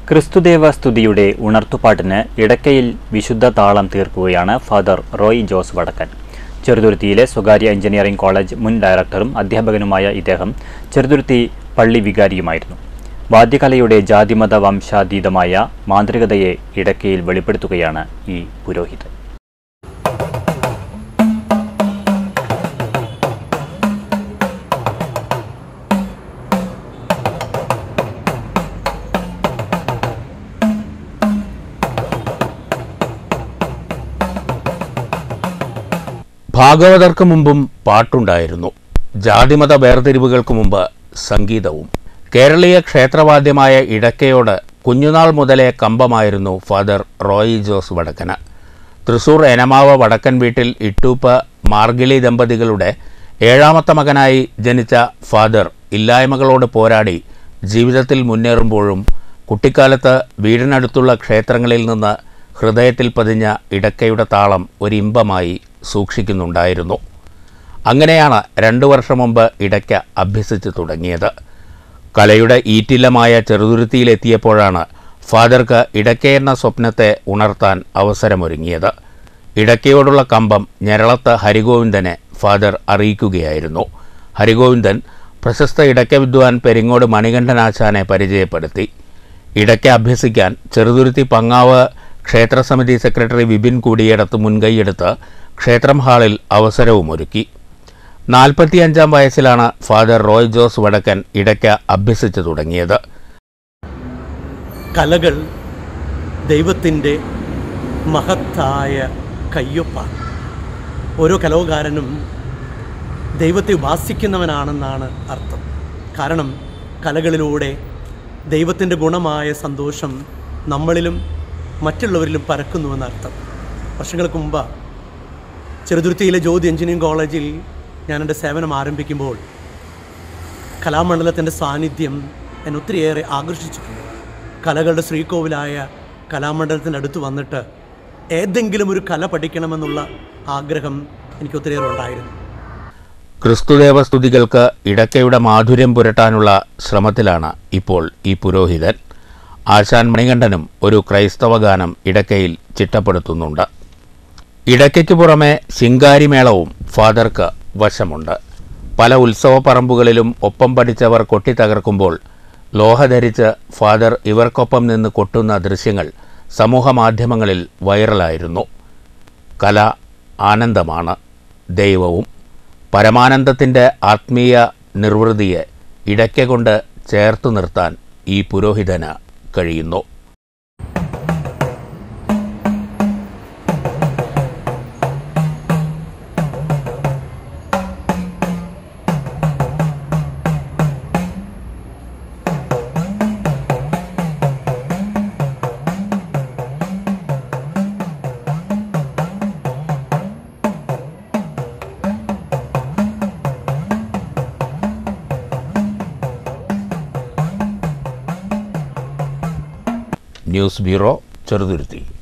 ക്രിസ്തുദേവ സ്തുതിയുടെ ഉണർത്തുപാട്ടിന് ഇടക്കയിൽ വിശുദ്ധ താളം തീർക്കുകയാണ് ഫാദർ റോയ് ജോസ് വടക്കൻ ചെറുതുരുത്തിയിലെ സ്വകാര്യ എഞ്ചിനീയറിംഗ് കോളേജ് മുൻ ഡയറക്ടറും അധ്യാപകനുമായ ഇദ്ദേഹം ചെറുതുരുത്തി പള്ളി വികാരിയുമായിരുന്നു വാദ്യകലയുടെ ജാതിമത വംശാതീതമായ മാന്ത്രികതയെ ഇടക്കയിൽ വെളിപ്പെടുത്തുകയാണ് ഈ പുരോഹിതൻ ഭാഗവതർക്ക് മുമ്പും പാട്ടുണ്ടായിരുന്നു ജാതിമത വേർതിരിവുകൾക്ക് മുമ്പ് സംഗീതവും കേരളീയ ക്ഷേത്രവാദ്യമായ ഇടക്കയോട് കുഞ്ഞുനാൾ മുതലേ കമ്പമായിരുന്നു ഫാദർ റോയി ജോസ് വടക്കന് തൃശൂർ എനമാവ വടക്കൻ വീട്ടിൽ ഇട്ടൂപ്പ് മാർഗിളി ദമ്പതികളുടെ ഏഴാമത്തെ മകനായി ജനിച്ച ഫാദർ ഇല്ലായ്മകളോട് പോരാടി ജീവിതത്തിൽ മുന്നേറുമ്പോഴും കുട്ടിക്കാലത്ത് വീടിനടുത്തുള്ള ക്ഷേത്രങ്ങളിൽ നിന്ന് ഹൃദയത്തിൽ പതിഞ്ഞ ഇടക്കയുടെ താളം ഒരിമ്പമായി സൂക്ഷിക്കുന്നുണ്ടായിരുന്നു അങ്ങനെയാണ് രണ്ടു വർഷം മുമ്പ് ഇടയ്ക്ക അഭ്യസിച്ചു തുടങ്ങിയത് കലയുടെ ഈറ്റില്ലമായ ചെറുതുരുത്തിയിലെത്തിയപ്പോഴാണ് ഫാദർക്ക് ഇടയ്ക്ക എന്ന സ്വപ്നത്തെ ഉണർത്താൻ അവസരമൊരുങ്ങിയത് ഇടയ്ക്കയോടുള്ള കമ്പം ഞരളത്ത് ഹരിഗോവിന്ദനെ ഫാദർ അറിയിക്കുകയായിരുന്നു ഹരിഗോവിന്ദൻ പ്രശസ്ത ഇടയ്ക്ക വിദ്വാൻ പെരിങ്ങോട് മണികണ്ഠനാശാനെ പരിചയപ്പെടുത്തി ഇടയ്ക്ക അഭ്യസിക്കാൻ ചെറുതുരുത്തി പങ്ങാവ് ക്ഷേത്രസമിതി സെക്രട്ടറി വിപിൻ കൂടിയിടത്ത് മുൻകൈയെടുത്ത് ക്ഷേത്രം ഹാളിൽ അവസരവുമൊരുക്കി നാൽപ്പത്തിയഞ്ചാം വയസ്സിലാണ് ഫാദർ റോയ് ജോസ് വടക്കൻ ഇടയ്ക്ക അഭ്യസിച്ചു തുടങ്ങിയത് കലകൾ ദൈവത്തിൻ്റെ മഹത്തായ കയ്യൊപ്പാണ് ഓരോ കലോകാരനും ദൈവത്തെ ഉപാസിക്കുന്നവനാണെന്നാണ് അർത്ഥം കാരണം കലകളിലൂടെ ദൈവത്തിൻ്റെ ഗുണമായ സന്തോഷം നമ്മളിലും മറ്റുള്ളവരിലും പരക്കുന്നുവെന്നർത്ഥം വർഷങ്ങൾക്ക് മുമ്പ് ചെറുതുരുത്തിയിലെ ജ്യോതി എഞ്ചിനീയറിംഗ് കോളേജിൽ ഞാൻ എൻ്റെ സേവനം ആരംഭിക്കുമ്പോൾ കലാമണ്ഡലത്തിൻ്റെ സാന്നിധ്യം എന്നെ ഒത്തിരിയേറെ ആകർഷിച്ചിട്ടുണ്ട് കലകളുടെ ശ്രീകോവിലായ കലാമണ്ഡലത്തിൻ്റെ അടുത്ത് വന്നിട്ട് ഏതെങ്കിലും ഒരു കല പഠിക്കണമെന്നുള്ള ആഗ്രഹം എനിക്ക് ഒത്തിരിയേറെ ഉണ്ടായിരുന്നു ക്രിസ്തുദേവ സ്തുതികൾക്ക് ഇടയ്ക്കയുടെ മാധുര്യം പുരട്ടാനുള്ള ശ്രമത്തിലാണ് ഇപ്പോൾ ഈ പുരോഹിതൻ ആശാൻ മണികണ്ഠനും ഒരു ക്രൈസ്തവ ഗാനം ഇടയ്ക്കയിൽ ചിട്ടപ്പെടുത്തുന്നുണ്ട് ഇടയ്ക്കയ്ക്ക് പുറമെ ശിങ്കാരിമേളവും ഫാദർക്ക് വശമുണ്ട് പല ഉത്സവ പറമ്പുകളിലും ഒപ്പം പഠിച്ചവർ കൊട്ടിത്തകർക്കുമ്പോൾ ലോഹ ധരിച്ച് ഫാദർ ഇവർക്കൊപ്പം നിന്ന് കൊട്ടുന്ന ദൃശ്യങ്ങൾ സമൂഹമാധ്യമങ്ങളിൽ വൈറലായിരുന്നു കല ആനന്ദമാണ് ദൈവവും പരമാനന്ദത്തിൻ്റെ ആത്മീയ നിർവൃതിയെ ഇടയ്ക്ക കൊണ്ട് ചേർത്തു നിർത്താൻ ഈ പുരോഹിതന് കഴിയുന്നു ന്യൂസ് ബ്യൂറോ ചെറുതുരുത്തി